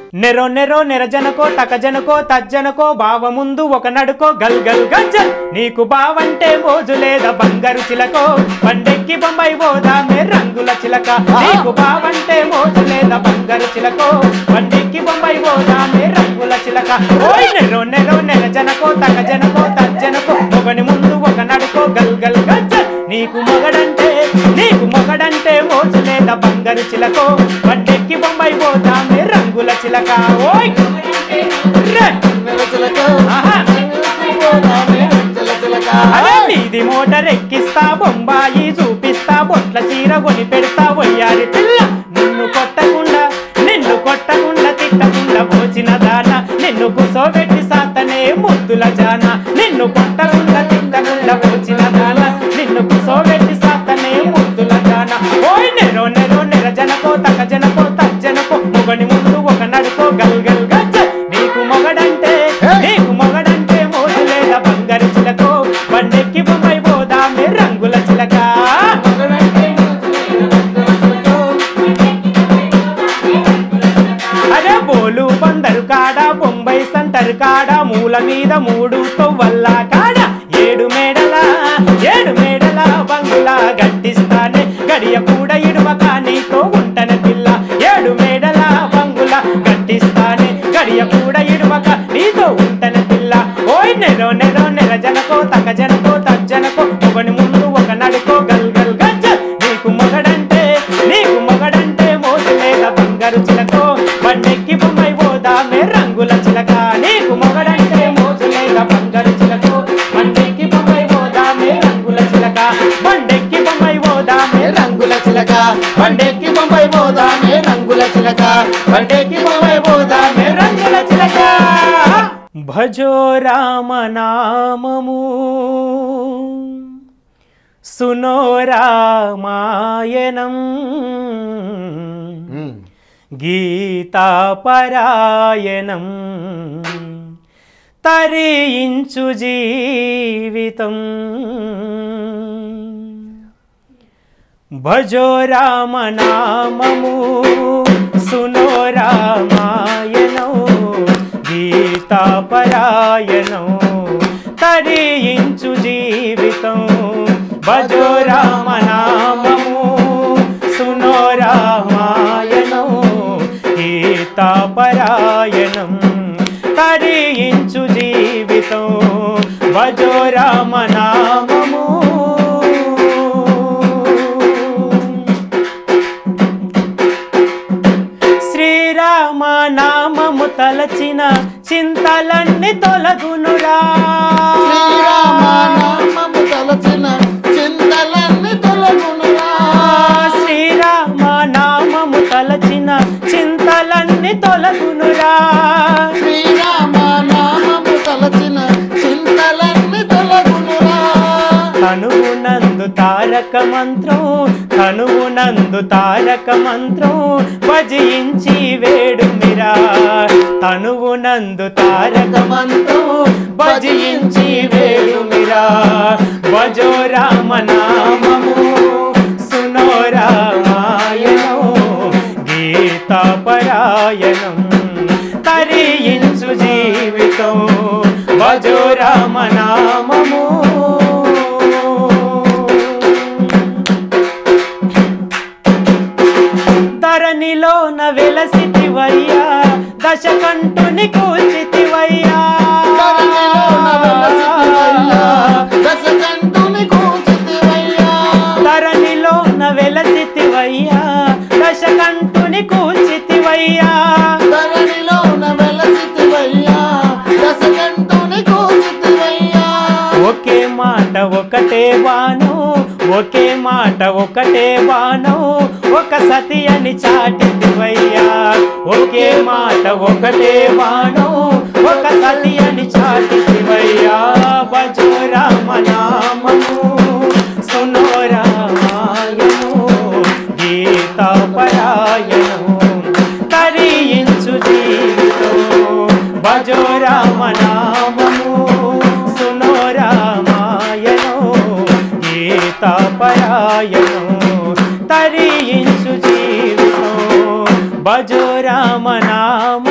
Neuro neuro నెరజనకో తకజనకో తజ్జనకో బావ ముందు ఒక నడుకో గల్ గల్ గజ్జల్ నీకు బావంటే మోజు లేదా బంగారు చిలకో పండెక్కి బొంబాయి పోదామే రంగుల చిలక నీకు బావంటే మోజు లేదా బంగారు చిలకో పండెక్కి బొంబాయి పోదామే రంగుల చిలక ఓయ్ నెరో నెరో నెరజనకో తకజనకో తజ్జనకో ఒకని ముందు ఒక నడుకో గల్ గల్ గజ్జల్ నీకు మొగడంటే నీకు మొగడంటే మోజు లేదా బంగారు చిలకో పండెక్కి బొంబాయి పోదామే రంగుల చిలక ఓయ్ రే! ఆహా! అరే నీది మోటార్ ఎక్కిస్తా బొంబాయి చూపిస్తా బొట్ల చీర కొని పెడతా వయ్యారి పిల్ల నిన్ను కొట్టకుండా నిన్ను కొట్టకుండా తిట్టకుండా పోచిన దాన నిన్ను కూసోబెట్టి సాతనే ముద్దుల జాన నిన్ను కొట్టకుండా తిట్టకుండా పోచిన దాన నిన్ను కూసోబెట్టి సాతనే ముద్దుల జాన ఓయ్ నెరో నెరో నెర జనకో తక జనకో తజ్జనకో మొగని ముందు ఒక నడుకో గల్ గల్ గజ్జ నీకు మొగడంటే నీకు మొగడంటే మోజు లేదా బంగారు చిలకో బండెక్కి బొమ్మాయి పోదామే రంగుల చిలక అరే బోలు బందరు కాడ బొంబాయి సంటరు కాడ మూల మీద మూడు తొవ్వల్ల కాడ ఏడు మేడల ఏడు మేడల బంగులా గట్టిస్తానే గడియ కూడా ఇడువక నీతో ఉంటన పిల్ల ఏడు మేడల బంగుల గట్టిస్తానే గడియ కూడా ఇడువక నీతో ఉంటన పిల్ల ఓయ్ నెరో నెరో నెర జనకో తక జనకో తజ్జనకో ఒకని ముందు ఒక నడుకో గల్ గల్ గజ్జ నీకు మొగడంటే నీకు మొగడంటే మోజు లేదా బంగారు చిలకో బండెక్కి బొమ్మై పోదామే రంగుల చిలక నీకు మొగడంటే మోజు లేదా బంగారు చిలకో బండెక్కి బొమ్మై పోదామే రంగుల చిలక బండెక్కి బొమ్మై పోదామే రంగుల చిలక బండెక్కి బొంబై పోదామే రంగుల చిలక బండెక్కి బొంబై పోదామే రంగుల చిలక భజో రామనామము సునో రామాయణం గీతాపరాయణం తరించు జీవితం భజో రామనామము సునో రామాయణం గీతాపరాయణం తరించు జీవితం భజో రామనామము సునో రామాయణం గీతాపరాయణం తరించు జీవితం భజో రామనామము శ్రీరామ నామము తలచిన చింతలన్నీ తొలగునురా శ్రీరామ నామము తలచిన చింతలన్నీ తొలగునురా శ్రీరామ నామము తలచిన చింతలన్నీ తొలగునురా శ్రీరామ నామము తలచిన చింతలన్నీ తొలగునురా తనువు నందు తారక మంత్రం తనువు నందు తారక మంత్రం భజించి వేడుమిరా తనువు నందు తారక మంత్రం భజించి వేడుమిరా భజో రామ నామము సునో రామాయణం గీతాపరాయణం తరించు జీవితం భజో రామ నామము ధరణిలోన వెలసితివయ్యా దశకంఠుని కూచితివయ్యా దశకంఠుని కూచితివయ్యా ధరణిలోన వెలసితివయ్యా దశకంఠుని కూచితివయ్యా ధరణిలోన వెలసితివయ్యా దశకంఠుని కూచితివయ్యా ఒకే మాట ఒకటే బాను ఒకే మాట ఒకటే బాను ఒక సతి అని చాటితివయ్యా ఒకే మాట ఒకటే బాను ఒక సతి అని చాటితివయ్యా భజో రామ నామము సునో రామాయణము గీతాపరాయణము తరించు జీవితం భజో రామ నామము సునో రామాయణం గీతాపరాయణం తరించు జీవితం భజో రామ నామ